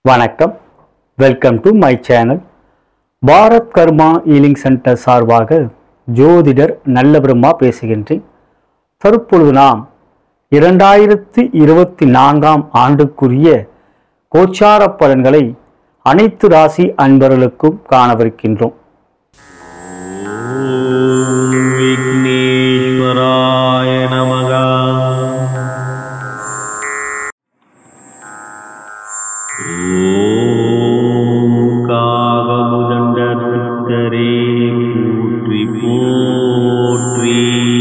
வணக்கம் welcome to my channel Bharat Karma healing centre சார்பாக ஜோதிடர் நல்ல பிரம்மா பேசுகின்றேன் தற்பொழுது நாம் இரண்டாயிரத்தி இருபத்தி நான்காம் ஆண்டுக்குரிய கோச்சார பலன்களை அனைத்து ராசி அன்பர்களுக்கும் காணவிருக்கின்றோம் ॐ विघ्नेश्वराय नमः ॐ कावमुदण्डसिद्धरे पोट्रि पोट्रि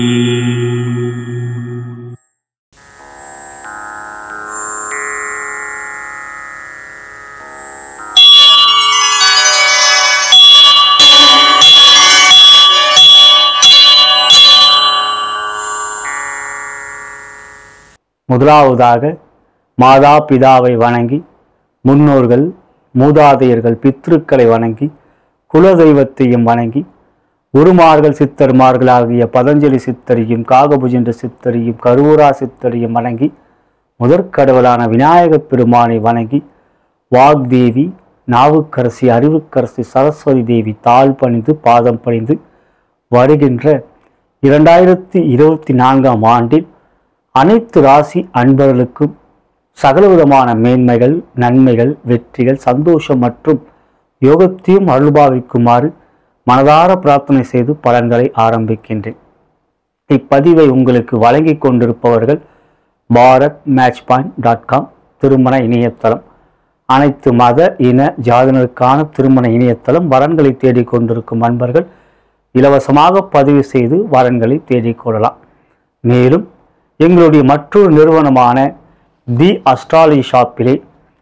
முதலாவதாக மாதா பிதாவை வணங்கி முன்னோர்கள் மூதாதையர்கள் பித்ருக்களை வணங்கி குலதெய்வத்தையும் வணங்கி குருமார்கள் சித்தர்மார்கள் ஆகிய பதஞ்சலி சித்தரையும் காகபுஜென்ற சித்தரையும் கருவூரா சித்தரையும் வணங்கி முதற்கடவுளான விநாயகப் பெருமானை வணங்கி வாக்தேவி நாவுக்கரசி அறிவுக்கரசி சரஸ்வதி தேவி தாழ் பணிந்து பாதம் பணிந்து வருகின்ற இரண்டாயிரத்தி இருபத்தி நான்காம் ஆண்டில் அனைத்து ராசி அன்பர்களுக்கும் சகலவிதமான மேன்மைகள் நன்மைகள் வெற்றிகள் சந்தோஷம் மற்றும் யோகத்தையும் அருள்பாவிக்குமாறு மனதார பிரார்த்தனை செய்து பலன்களை ஆரம்பிக்கின்றேன் இப்பதிவை உங்களுக்கு வழங்கிக் கொண்டிருப்பவர்கள் Bharat match point dot com திருமண இணையதளம் அனைத்து மத இன ஜாதினருக்கான திருமண இணையதளம் வரன்களை தேடிக் கொண்டிருக்கும் அன்பர்கள் இலவசமாக பதிவு செய்து வரன்களை தேடிக் கொள்ளலாம் மேலும் எங்களுடைய மற்றொரு நிறுவனமான தி அஸ்ட்ராலஜி ஷாப்பிலே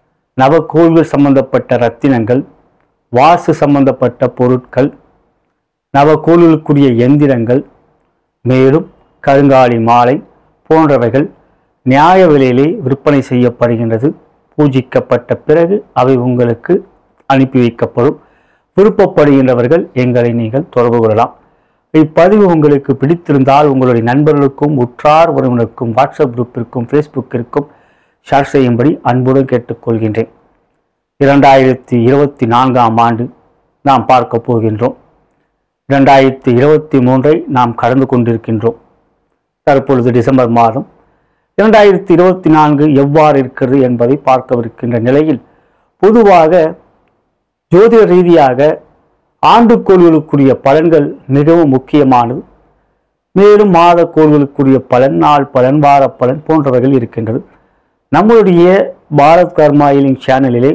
நவகோவில் சம்பந்தப்பட்ட ரத்தினங்கள் வாசு சம்பந்தப்பட்ட பொருட்கள் நவகோவிலுக்குரிய எந்திரங்கள் மேலும் கருங்காலி மாலை போன்றவைகள் நியாய விலையிலே விற்பனை செய்யப்படுகின்றது பூஜிக்கப்பட்ட பிறகு அவை உங்களுக்கு அனுப்பி வைக்கப்படும் விருப்பப்படுகின்றவர்கள் எங்களை நீங்கள் தொடர்பு கொள்ளலாம் இப்பதிவு உங்களுக்கு பிடித்திருந்தால் உங்களுடைய நண்பர்களுக்கும் உற்றார் உறவினருக்கும் வாட்ஸ்அப் குரூப்பிற்கும் ஃபேஸ்புக்கிற்கும் ஷேர் செய்யும்படி அன்புடன் கேட்டுக்கொள்கின்றேன் இரண்டாயிரத்தி இருபத்தி நான்காம் ஆண்டு நாம் பார்க்க போகின்றோம் இரண்டாயிரத்தி இருபத்தி மூன்றை நாம் கடந்து கொண்டிருக்கின்றோம் தற்பொழுது டிசம்பர் மாதம் இரண்டாயிரத்தி இருபத்தி நான்கு எவ்வாறு இருக்கிறது என்பதை பார்க்கவிருக்கின்ற நிலையில் பொதுவாக ஜோதிட ரீதியாக ஆண்டுக்கோள்களுக்குரிய பலன்கள் மிகவும் முக்கியமானது மேலும் மாத கோள்களுக்குரிய பலன் நாள் பலன் வார பலன் போன்றவைகள் இருக்கின்றது நம்மளுடைய பாரத் கர்மாயிலின் சேனலிலே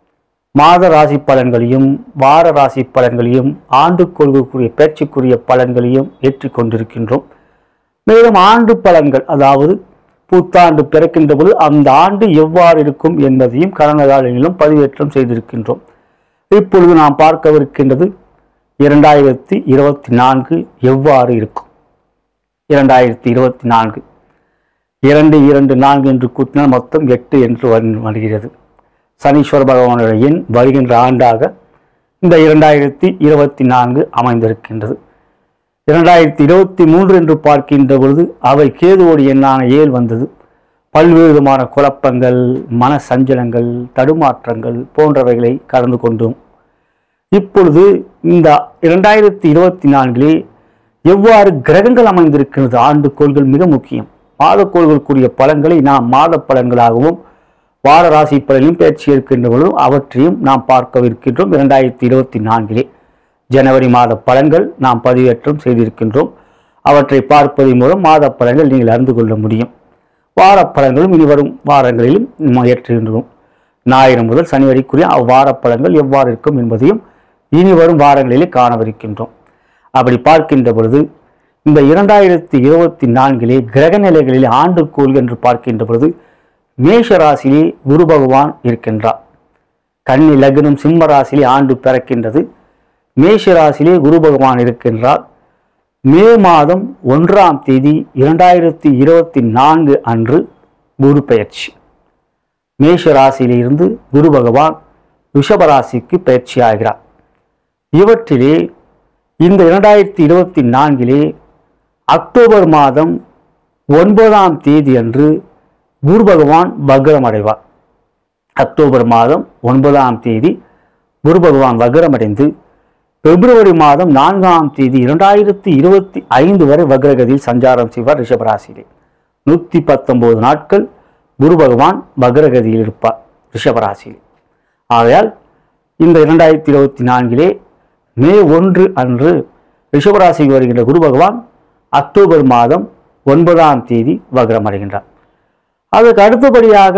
மாத ராசி பலன்களையும் வார ராசி பலன்களையும் ஆண்டு கொள்கைக்குரிய பேச்சுக்குரிய பலன்களையும் ஏற்றிக்கொண்டிருக்கின்றோம் மேலும் ஆண்டு பலன்கள் அதாவது புத்தாண்டு பிறக்கின்ற பொழுது அந்த ஆண்டு எவ்வாறு இருக்கும் என்பதையும் கடந்த காலங்களிலும் பதிவேற்றம் செய்திருக்கின்றோம் இப்பொழுது நாம் பார்க்கவிருக்கின்றது இரண்டாயிரத்தி இருபத்தி நான்கு எவ்வாறு இருக்கும் இரண்டாயிரத்தி இருபத்தி நான்கு இரண்டு இரண்டு நான்கு என்று கூட்டினால் மொத்தம் எட்டு என்று வரு- வருகிறது சனீஸ்வர பகவானுடைய எண் வருகின்ற ஆண்டாக இந்த இரண்டாயிரத்தி இருபத்தி நான்கு அமைந்திருக்கின்றது இரண்டாயிரத்தி இருபத்தி மூன்று என்று பார்க்கின்ற பொழுது அவை கேதுவோடு எண்ணான ஏழு வந்தது பல்வேறு விதமான குழப்பங்கள் மன சஞ்சலங்கள் தடுமாற்றங்கள் போன்றவைகளை கடந்து கொண்டோம் இப்பொழுது இந்த இரண்டாயிரத்தி இருபத்தி நான்கிலே எவ்வாறு கிரகங்கள் அமைந்திருக்கிறது ஆண்டு கோள்கள் மிக முக்கியம் மாத கோள்களுக்குரிய பலன்களை நாம் மாத பலன்களாகவும் வார ராசி பலனையும் பேச்சு இருக்கின்ற பொழுதும் அவற்றையும் நாம் பார்க்கவிருக்கின்றோம் இரண்டாயிரத்தி இருபத்தி நான்கிலே ஜனவரி மாத பலன்கள் நாம் பதிவேற்றம் செய்திருக்கின்றோம் அவற்றை பார்ப்பதன் மூலம் மாத பலன்கள் நீங்கள் அறிந்து கொள்ள முடியும் வார பலன்களும் இனி வரும் வாரங்களிலும் நாம் ஏற்றுகின்றோம் ஞாயிறு முதல் சனி வரைக்குரிய அவ்வார பலன்கள் எவ்வாறு இருக்கும் என்பதையும் இனி வரும் வாரங்களிலே காணவிருக்கின்றோம் அப்படி பார்க்கின்ற பொழுது இந்த இரண்டாயிரத்தி இருபத்தி நான்கிலே கிரக நிலைகளிலே ஆண்டுக்கோள் என்று பார்க்கின்ற பொழுது மேஷ ராசியிலே குரு பகவான் இருக்கின்றார் கன்னி லக்னம் சிம்ம ராசியிலே ஆண்டு பிறக்கின்றது மேஷ ராசியிலே குரு பகவான் இருக்கின்றார் மே மாதம் ஒன்றாம் தேதி இரண்டாயிரத்தி இருபத்தி நான்கு அன்று குரு பெயர்ச்சி மேஷ ராசியிலிருந்து குரு பகவான் ரிஷப ராசிக்கு பயிற்சி ஆகிறார் இவற்றிலே இந்த இரண்டாயிரத்தி இருபத்தி நான்கிலே அக்டோபர் மாதம் ஒன்பதாம் தேதி அன்று குரு பகவான் பக்ரம் அடைவார் அக்டோபர் மாதம் ஒன்பதாம் தேதி குரு பகவான் வக்ரமடைந்து பிப்ரவரி மாதம் நான்காம் தேதி இரண்டாயிரத்தி இருபத்தி ஐந்து வரை வக்ரகதியில் சஞ்சாரம் செய்வார் ரிஷபராசியிலே நூற்றி பத்தொன்பது நாட்கள் குரு பகவான் வக்ரகதியில் இருப்பார் ரிஷபராசியிலே ஆகையால் இந்த இரண்டாயிரத்தி இருபத்தி நான்கிலே மே ஒன்று அன்று ரிஷபராசிக்கு வருகின்ற குரு பகவான் அக்டோபர் மாதம் ஒன்பதாம் தேதி வக்ரமடைகின்றார் அதற்கு அடுத்தபடியாக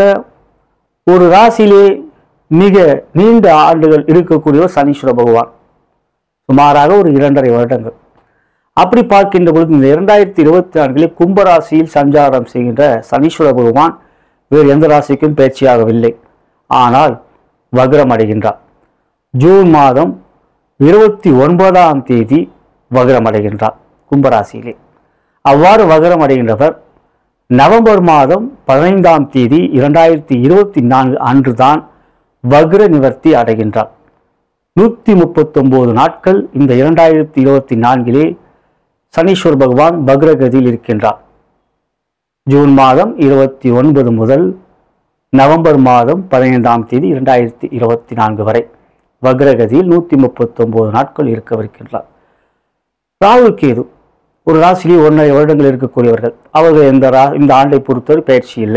ஒரு ராசியிலே மிக நீண்ட ஆண்டுகள் இருக்கக்கூடியவர் சனீஸ்வர பகவான் சுமாராக ஒரு இரண்டரை வருடங்கள் அப்படி பார்க்கின்ற பொழுது இந்த இரண்டாயிரத்தி இருபத்தி நான்கிலே கும்பராசியில் சஞ்சாரம் செய்கின்ற சனீஸ்வர பகவான் வேறு எந்த ராசிக்கும் பயிற்சியாகவில்லை ஆனால் வக்ரம் அடைகின்றார் ஜூன் மாதம் இருபத்தி ஒன்பதாம் தேதி வக்ரம் அடைகின்றார் கும்பராசியிலே அவ்வாறு வக்ரம் அடைகின்றவர் நவம்பர் மாதம் பதினைந்தாம் தேதி இரண்டாயிரத்தி இருபத்தி நான்கு அன்றுதான் வக்ர நிவர்த்தி அடைகின்றார் நூற்றி முப்பத்தொம்போது நாட்கள் இந்த இரண்டாயிரத்தி இருபத்தி நான்கிலே சனீஸ்வர் பகவான் வக்ரகதியில் இருக்கின்றார் ஜூன் மாதம் இருபத்தி ஒன்பது முதல் நவம்பர் மாதம் பதினைந்தாம் தேதி இரண்டாயிரத்தி இருபத்தி நான்கு வரை வக்ரகதியில் நூற்றி முப்பத்தொம்போது நாட்கள் இருக்கவிருக்கின்றார் ராகு கேது ஒரு ராசியிலே ஒன்றரை வருடங்கள் இருக்கக்கூடியவர்கள் அவர்கள் இந்த ரா இந்த ஆண்டை பொறுத்தவரை பயிற்சி இல்லை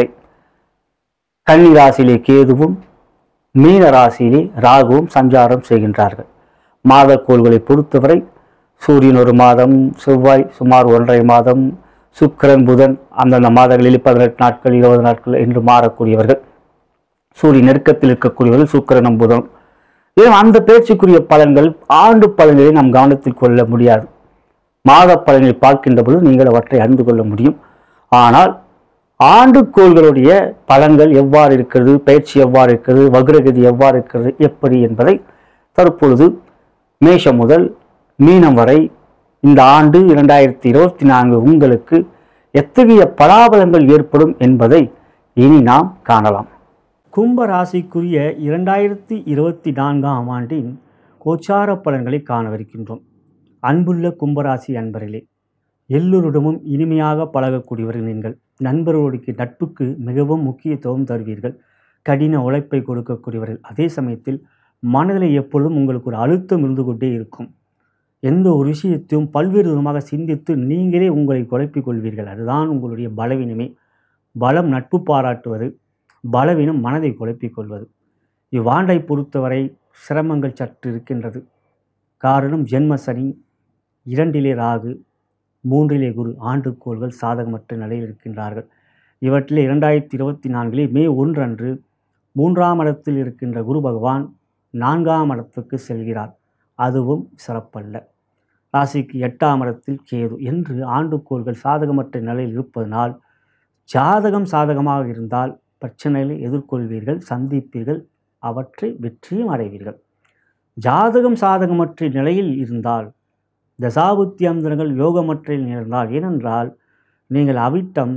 கன்னி ராசியிலே கேதுவும் மீன ராசியிலே ராகுவும் சஞ்சாரம் செய்கின்றார்கள் மாதக்கோள்களை பொறுத்தவரை சூரியன் ஒரு மாதம் செவ்வாய் சுமார் ஒன்றரை மாதம் சுக்கிரன் புதன் அந்தந்த மாதங்களில் பதினெட்டு நாட்கள் இருபது நாட்கள் என்று மாறக்கூடியவர்கள் சூரிய நெருக்கத்தில் இருக்கக்கூடியவர்கள் சுக்கிரனும் புதன் ஏன் அந்த பேச்சுக்குரிய பலன்கள் ஆண்டு பலன்களை நாம் கவனத்தில் கொள்ள முடியாது மாத பலன்களை பார்க்கின்ற பொழுது நீங்கள் அவற்றை அறிந்து கொள்ள முடியும் ஆனால் ஆண்டுக்கோள்களுடைய பலன்கள் எவ்வாறு இருக்கிறது பயிற்சி எவ்வாறு இருக்கிறது வக்ரகதி எவ்வாறு இருக்கிறது எப்படி என்பதை தற்பொழுது மேஷம் முதல் மீனம் வரை இந்த ஆண்டு இரண்டாயிரத்தி இருபத்தி நான்கு உங்களுக்கு எத்தகைய பலாபலங்கள் ஏற்படும் என்பதை இனி நாம் காணலாம் கும்ப ராசிக்குரிய இரண்டாயிரத்தி இருபத்தி நான்காம் ஆண்டின் கோச்சார பலன்களை காணவிருக்கின்றோம் அன்புள்ள கும்பராசி அன்பர்களே எல்லோருடமும் இனிமையாக பழகக்கூடியவர்கள் நீங்கள் நண்பர்களுடைய நட்புக்கு மிகவும் முக்கியத்துவம் தருவீர்கள் கடின உழைப்பை கொடுக்கக்கூடியவர்கள் அதே சமயத்தில் மனதில் எப்பொழுதும் உங்களுக்கு ஒரு அழுத்தம் இருந்து கொண்டே இருக்கும் எந்த ஒரு விஷயத்தையும் பல்வேறு விதமாக சிந்தித்து நீங்களே உங்களை குழப்பிக் கொள்வீர்கள் அதுதான் உங்களுடைய பலவீனமே பலம் நட்பு பாராட்டுவது பலவீனம் மனதை குழப்பிக் கொள்வது இவ்வாண்டை பொறுத்தவரை சிரமங்கள் சற்று இருக்கின்றது காரணம் ஜென்ம சனி இரண்டிலே ராகு மூன்றிலே குரு ஆண்டுக்கோள்கள் சாதகமற்ற நிலையில் இருக்கின்றார்கள் இவற்றிலே இரண்டாயிரத்தி இருபத்தி நான்கிலே மே ஒன்று அன்று மூன்றாம் இடத்தில் இருக்கின்ற குரு பகவான் நான்காம் இடத்துக்கு செல்கிறார் அதுவும் சிறப்பல்ல ராசிக்கு எட்டாம் இடத்தில் கேது என்று ஆண்டுக்கோள்கள் சாதகமற்ற நிலையில் இருப்பதனால் ஜாதகம் சாதகமாக இருந்தால் பிரச்சனைகளை எதிர்கொள்வீர்கள் சந்திப்பீர்கள் அவற்றை வெற்றியும் அடைவீர்கள் ஜாதகம் சாதகமற்ற நிலையில் இருந்தால் தசாபுத்தியந்திரங்கள் யோகமற்ற நிலையில் இருந்தால் ஏனென்றால் நீங்கள் அவிட்டம்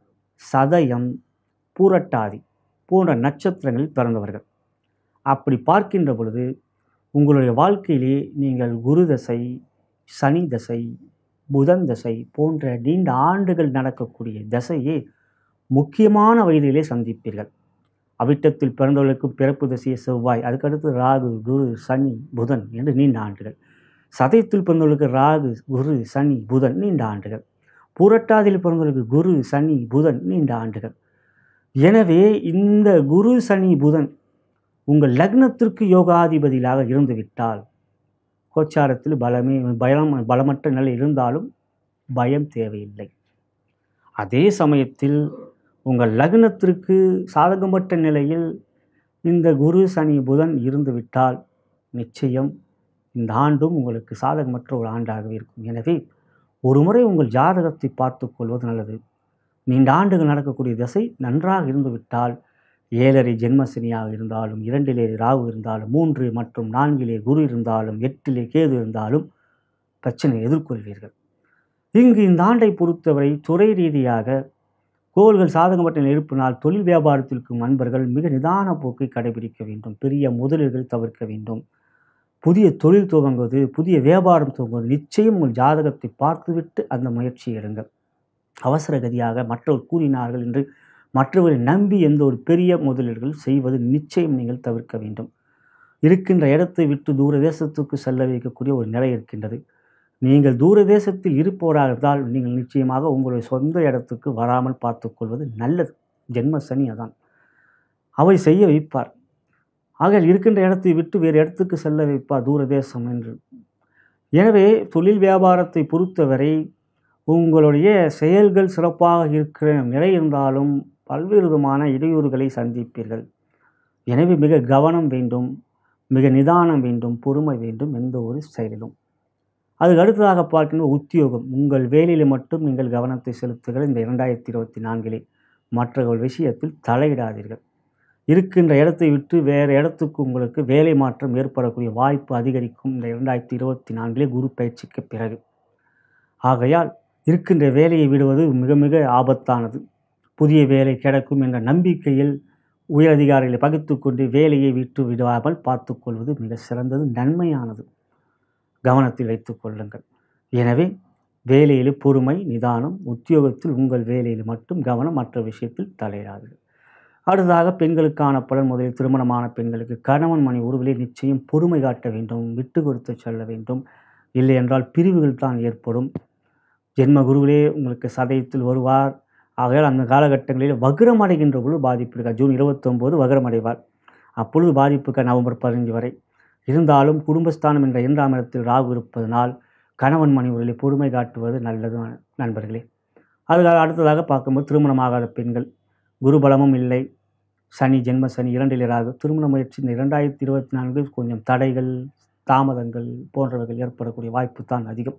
சதயம் பூரட்டாதி போன்ற நட்சத்திரங்களில் பிறந்தவர்கள் அப்படி பார்க்கின்ற பொழுது உங்களுடைய வாழ்க்கையிலே நீங்கள் குரு தசை சனி தசை புதன் தசை போன்ற நீண்ட ஆண்டுகள் நடக்கக்கூடிய தசையே முக்கியமான வயதிலே சந்திப்பீர்கள் அவிட்டத்தில் பிறந்தவர்களுக்கு பிறப்பு தசைய செவ்வாய் அதுக்கடுத்து ராகு குரு சனி புதன் என்று நீண்ட ஆண்டுகள் சதயத்தில் பிறந்தவர்களுக்கு ராகு குரு சனி புதன் நீண்ட ஆண்டுகள் பூரட்டாதியில் பிறந்தவர்களுக்கு குரு சனி புதன் நீண்ட ஆண்டுகள் எனவே இந்த குரு சனி புதன் உங்கள் லக்னத்திற்கு யோகாதிபதியாக இருந்துவிட்டால் கோச்சாரத்தில் பலமே பலம் பலமற்ற நிலை இருந்தாலும் பயம் தேவையில்லை அதே சமயத்தில் உங்கள் லக்னத்திற்கு சாதகமற்ற நிலையில் இந்த குரு சனி புதன் இருந்துவிட்டால் நிச்சயம் இந்த ஆண்டும் உங்களுக்கு சாதகமற்ற ஒரு ஆண்டாகவே இருக்கும் எனவே ஒரு முறை உங்கள் ஜாதகத்தை பார்த்து கொள்வது நல்லது நீண்ட ஆண்டுகள் நடக்கக்கூடிய திசை நன்றாக இருந்துவிட்டால் ஏழரை ஜென்மசனியாக இருந்தாலும் இரண்டிலே ராகு இருந்தாலும் மூன்று மற்றும் நான்கிலே குரு இருந்தாலும் எட்டிலே கேது இருந்தாலும் பிரச்சனை எதிர்கொள்வீர்கள் இங்கு இந்த ஆண்டை பொறுத்தவரை துறை ரீதியாக கோள்கள் சாதகமற்ற இருப்பினால் தொழில் வியாபாரத்தில் இருக்கும் நண்பர்கள் மிக நிதான போக்கை கடைபிடிக்க வேண்டும் பெரிய முதலீடுகள் தவிர்க்க வேண்டும் புதிய தொழில் துவங்குவது புதிய வியாபாரம் துவங்குவது நிச்சயம் உங்கள் ஜாதகத்தை பார்த்துவிட்டு அந்த முயற்சியை எடுங்கள் அவசர கதியாக மற்றவர் கூறினார்கள் என்று மற்றவர்களை நம்பி எந்த ஒரு பெரிய முதலீடுகள் செய்வது நிச்சயம் நீங்கள் தவிர்க்க வேண்டும் இருக்கின்ற இடத்தை விட்டு தூர தேசத்துக்கு செல்ல வைக்கக்கூடிய ஒரு நிலை இருக்கின்றது நீங்கள் தூர தேசத்தில் இருப்பவராக இருந்தால் நீங்கள் நிச்சயமாக உங்களுடைய சொந்த இடத்துக்கு வராமல் பார்த்துக்கொள்வது நல்லது ஜென்ம சனி அதான் அவை செய்ய வைப்பார் ஆக இருக்கின்ற இடத்தை விட்டு வேறு இடத்துக்கு செல்ல வைப்பார் தூர தேசம் என்று எனவே தொழில் வியாபாரத்தை பொறுத்தவரை உங்களுடைய செயல்கள் சிறப்பாக இருக்கிற நிலை இருந்தாலும் பல்வேறு விதமான இடையூறுகளை சந்திப்பீர்கள் எனவே மிக கவனம் வேண்டும் மிக நிதானம் வேண்டும் பொறுமை வேண்டும் எந்த ஒரு செயலிலும் அதுக்கு அடுத்ததாக பார்க்கின்ற உத்தியோகம் உங்கள் வேலையில் மட்டும் நீங்கள் கவனத்தை செலுத்துகிற இந்த இரண்டாயிரத்தி இருபத்தி நான்கிலே மற்றவர்கள் விஷயத்தில் தலையிடாதீர்கள் இருக்கின்ற இடத்தை விட்டு வேறு இடத்துக்கு உங்களுக்கு வேலை மாற்றம் ஏற்படக்கூடிய வாய்ப்பு அதிகரிக்கும் இந்த இரண்டாயிரத்தி இருபத்தி நான்கிலே குரு பயிற்சிக்கு பிறகு ஆகையால் இருக்கின்ற வேலையை விடுவது மிக மிக ஆபத்தானது புதிய வேலை கிடைக்கும் என்ற நம்பிக்கையில் உயரதிகாரிகளை பகிர்ந்து கொண்டு வேலையை விட்டு விடாமல் பார்த்துக்கொள்வது மிக சிறந்தது நன்மையானது கவனத்தில் வைத்துக் கொள்ளுங்கள் எனவே வேலையில் பொறுமை நிதானம் உத்தியோகத்தில் உங்கள் வேலையில் மட்டும் கவனம் மற்ற விஷயத்தில் தலையிடாதீர்கள் அடுத்ததாக பெண்களுக்கான பலன் முதலில் திருமணமான பெண்களுக்கு கணவன் மனை உறவிலே நிச்சயம் பொறுமை காட்ட வேண்டும் விட்டு கொடுத்து செல்ல வேண்டும் இல்லை என்றால் பிரிவுகள் தான் ஏற்படும் ஜென்ம குருவிலே உங்களுக்கு சதயத்தில் வருவார் ஆகையால் அந்த காலகட்டங்களில் வக்ரம் அடைகின்ற பொழுது பாதிப்பு இருக்கா ஜூன் இருபத்தொம்போது வக்ரம் அடைவார் அப்பொழுது பாதிப்புக்கு நவம்பர் பதினஞ்சு வரை இருந்தாலும் குடும்பஸ்தானம் என்ற இரண்டாம் இடத்தில் ராகு இருப்பதனால் கணவன் மணி உறவில் பொறுமை காட்டுவது நல்லது நண்பர்களே அதுக்காக அடுத்ததாக பார்க்கும்போது திருமணமாகாத பெண்கள் குருபலமும் இல்லை சனி ஜென்ம சனி இரண்டில் ராகு திருமண முயற்சி இந்த இரண்டாயிரத்தி இருபத்தி நான்கு கொஞ்சம் தடைகள் தாமதங்கள் போன்றவைகள் ஏற்படக்கூடிய வாய்ப்பு தான் அதிகம்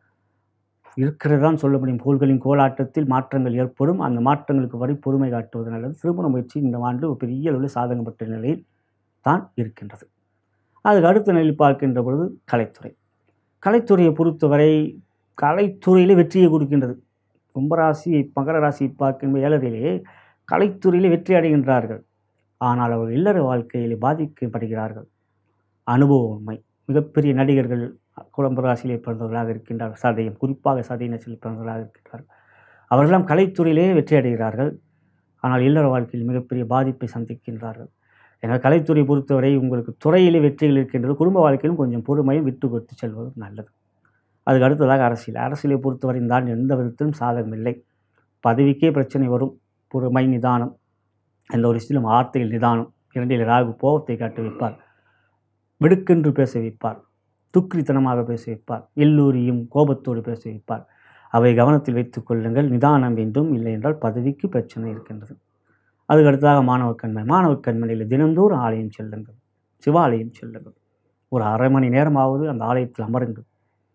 இருக்கிறது தான் சொல்ல முடியும் கோள்களின் கோலாட்டத்தில் மாற்றங்கள் ஏற்படும் அந்த மாற்றங்களுக்கு வரை பொறுமை காட்டுவது நல்லது திருமண முயற்சி இந்த ஆண்டு ஒரு பெரிய அளவில் சாதகப்பட்ட நிலையில் தான் இருக்கின்றது அதுக்கு அடுத்த நிலையில் பார்க்கின்ற பொழுது கலைத்துறை கலைத்துறையை பொறுத்தவரை கலைத்துறையில் வெற்றியை கொடுக்கின்றது கும்பராசி மகர ராசி பார்க்கின்ற ஏழரிலே கலைத்துறையில் வெற்றி அடைகின்றார்கள் ஆனால் அவர்கள் இல்லற வாழ்க்கையில் பாதிக்கப்படுகிறார்கள் அனுபவ உண்மை மிகப்பெரிய நடிகர்கள் குழம்பராசியிலே பிறந்தவர்களாக இருக்கின்றார்கள் சதயம் குறிப்பாக சதய நட்சத்திரத்தில் பிறந்தவர்களாக இருக்கின்றார்கள் அவர்களெல்லாம் கலைத்துறையிலே வெற்றி அடைகிறார்கள் ஆனால் இல்லற வாழ்க்கையில் மிகப்பெரிய பாதிப்பை சந்திக்கின்றார்கள் எனவே கலைத்துறை பொறுத்தவரை உங்களுக்கு துறையிலே வெற்றிகள் இருக்கின்றது குடும்ப வாழ்க்கையிலும் கொஞ்சம் பொறுமையும் விட்டு கொடுத்து செல்வது நல்லது அதுக்கு அடுத்ததாக அரசியல் அரசியலை பொறுத்தவரை இந்த ஆண்டு எந்த விதத்திலும் சாதகம் இல்லை பதவிக்கே பிரச்சனை வரும் பொறுமை நிதானம் எந்த ஒரு விஷயத்திலும் வார்த்தையில் நிதானம் இரண்டில் ராகு கோபத்தை காட்டி வைப்பார் வெடுக்கென்று பேச வைப்பார் துக்கிரித்தனமாக பேச வைப்பார் எல்லோரையும் கோபத்தோடு பேச வைப்பார் அவை கவனத்தில் வைத்துக் கொள்ளுங்கள் நிதானம் வேண்டும் இல்லை என்றால் பதவிக்கு பிரச்சனை இருக்கின்றது அதுக்கு அடுத்ததாக மாணவர் கண்மணி மாணவர் கண்மணியில் தினந்தோறும் ஆலயம் செல்லுங்கள் சிவாலயம் செல்லுங்கள் ஒரு அரை மணி நேரமாவது அந்த ஆலயத்தில் அமருங்கள்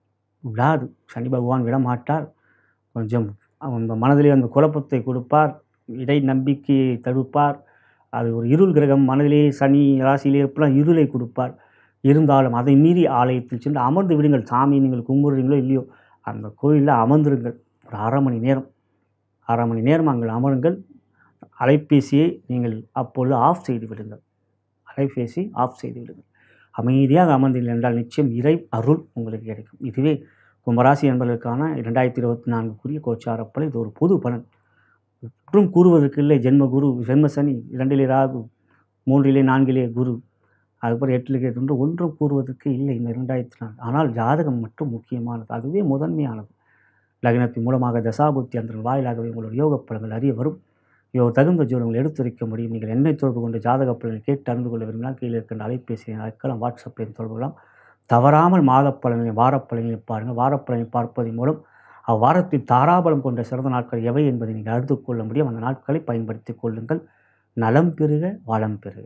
விடாது சனி பகவான் விட மாட்டார் கொஞ்சம் அந்த மனதிலே அந்த குழப்பத்தை கொடுப்பார் இடை நம்பிக்கையை தடுப்பார் அது ஒரு இருள் கிரகம் மனதிலே சனி ராசியிலே இருப்பெல்லாம் இருளை கொடுப்பார் இருந்தாலும் அதை மீறி ஆலயத்தில் சென்று அமர்ந்து விடுங்கள் சாமி நீங்கள் கும்பிடுறீங்களோ இல்லையோ அந்த கோயிலில் அமர்ந்திருங்கள் ஒரு அரை மணி நேரம் அரை மணி நேரம் அங்கே அமருங்கள் அலைபேசியை நீங்கள் அப்பொழுது ஆஃப் செய்து விடுங்கள் அலைபேசி ஆஃப் செய்து விடுங்கள் அமைதியாக அமர்ந்தீர்கள் என்றால் நிச்சயம் இறை அருள் உங்களுக்கு கிடைக்கும் இதுவே கும்பராசி என்பதற்கான இரண்டாயிரத்தி இருபத்தி நான்குக்குரிய கோச்சாரப்பல் இது ஒரு பொது பலன் ஒன்றும் கூறுவதற்கு இல்லை ஜென்ம குரு ஜென்ம சனி இரண்டிலே ராகு மூன்றிலே நான்கிலே குரு அதுக்கப்புறம் எட்டிலே கேட்டு ஒன்றும் கூறுவதற்கு இல்லை இந்த இரண்டாயிரத்தி நான்கு ஆனால் ஜாதகம் மட்டும் முக்கியமானது அதுவே முதன்மையானது லக்னத்தின் மூலமாக தசாபுத்தி அந்த வாயிலாகவே உங்களுடைய யோக பலன்கள் அறிய வரும் இவ தகுந்த ஜோடங்கள் எடுத்துரைக்க முடியும் நீங்கள் என்னை தொடர்பு கொண்டு ஜாதக பலனை கேட்டு அறிந்து கொள்ள விரும்பினால் கீழே இருக்கின்ற அலைபேசியை அழைக்கலாம் வாட்ஸ்அப்பில் தொடர்பு கொள்ளலாம் தவறாமல் மாதப் பலனை வாரப்பலனை பாருங்கள் வாரப்பலனை பார்ப்பதன் மூலம் அவ்வாரத்தில் தாராபலம் கொண்ட சிறந்த நாட்கள் எவை என்பதை நீங்கள் அறிந்து கொள்ள முடியும் அந்த நாட்களை பயன்படுத்திக் கொள்ளுங்கள் நலம் பெறுக வளம் பெறுக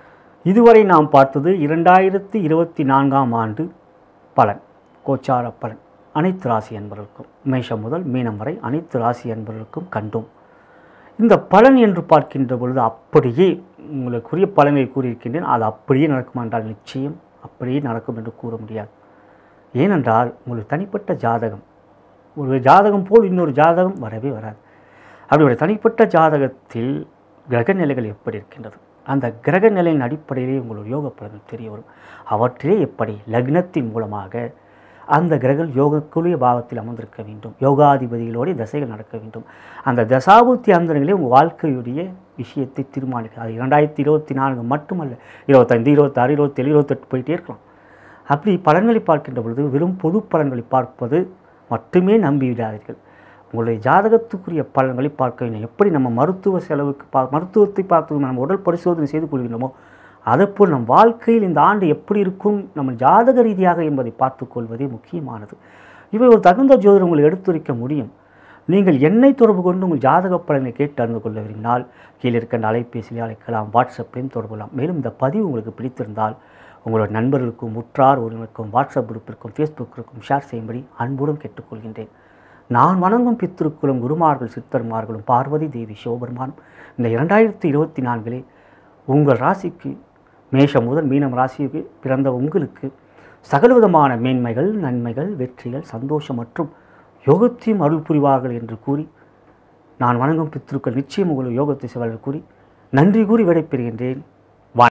இதுவரை நாம் பார்த்தது இரண்டாயிரத்தி இருபத்தி நான்காம் ஆண்டு பலன் கோச்சார பலன் அனைத்து ராசி அன்பர்களுக்கும் மேஷம் முதல் மீனம் வரை அனைத்து ராசி அன்பர்களுக்கும் கண்டோம் இந்த பலன் என்று பார்க்கின்ற பொழுது அப்படியே உங்களுக்குரிய பலனை கூறியிருக்கின்றேன் அது அப்படியே நடக்குமா என்றால் நிச்சயம் அப்படியே நடக்கும் என்று கூற முடியாது ஏனென்றால் உங்களுக்கு தனிப்பட்ட ஜாதகம் ஒரு ஜாதகம் போல் இன்னொரு ஜாதகம் வரவே வராது அப்படி தனிப்பட்ட ஜாதகத்தில் கிரக நிலைகள் எப்படி இருக்கின்றது அந்த கிரக நிலையின் அடிப்படையிலே உங்களுடைய யோக பலன்கள் தெரிய வரும் அவற்றிலே எப்படி லக்னத்தின் மூலமாக அந்த கிரகங்கள் யோகக்குரிய பாவத்தில் அமர்ந்திருக்க வேண்டும் யோகாதிபதிகளோடைய தசைகள் நடக்க வேண்டும் அந்த தசாபுத்தி அந்தரங்களே உங்கள் வாழ்க்கையுடைய விஷயத்தை தீர்மானிக்கும் அது இரண்டாயிரத்தி இருபத்தி நான்கு மட்டுமல்ல இருபத்தைந்து இருபத்தாறு இருபத்தேழு இருபத்தெட்டு போயிட்டே இருக்கலாம் அப்படி பலன்களை பார்க்கின்ற பொழுது வெறும் பொது பலன்களை பார்ப்பது மட்டுமே நம்பிவிடாதீர்கள் உங்களுடைய ஜாதகத்துக்குரிய பலன்களை பார்க்க வேண்டும் எப்படி நம்ம மருத்துவ செலவுக்கு பா மருத்துவத்தை பார்த்து நம்ம உடல் பரிசோதனை செய்து கொள்கின்றோமோ அதேபோல் நம் வாழ்க்கையில் இந்த ஆண்டு எப்படி இருக்கும் நம்ம ஜாதக ரீதியாக என்பதை பார்த்துக்கொள்வதே முக்கியமானது இவை ஒரு தகுந்த ஜோதிடம் உங்களை எடுத்துரைக்க முடியும் நீங்கள் என்னை தொடர்பு கொண்டு உங்கள் ஜாதக பலனை கேட்டு அறிந்து கொள்ள விரும்பினால் கீழே இருக்கின்ற அலைபேசியில் அழைக்கலாம் வாட்ஸ்அப்லையும் தொடர்பு கொள்ளலாம் மேலும் இந்த பதிவு உங்களுக்கு பிடித்திருந்தால் உங்களோட நண்பர்களுக்கும் உற்றார் உறவினருக்கும் வாட்ஸ்அப் குரூப்பிற்கும் ஃபேஸ்புக்கிற்கும் ஷேர் செய்யும்படி அன்புடன் கேட்டுக்கொள்கின்றேன் நான் வணங்கும் பித்திருக்குளும் குருமார்கள் சித்தர்மார்களும் பார்வதி தேவி சிவபெருமானும் இந்த இரண்டாயிரத்தி இருபத்தி நான்கிலே உங்கள் ராசிக்கு மேஷம் முதல் மீனம் ராசிக்கு பிறந்த உங்களுக்கு சகலவிதமான மேன்மைகள் நன்மைகள் வெற்றிகள் சந்தோஷம் மற்றும் யோகத்தையும் அருள் புரிவார்கள் என்று கூறி நான் வணங்கும் பித்திருக்கள் நிச்சயம் உங்களுக்கு யோகத்தை செய்வார்கள் கூறி நன்றி கூறி விடைபெறுகின்றேன்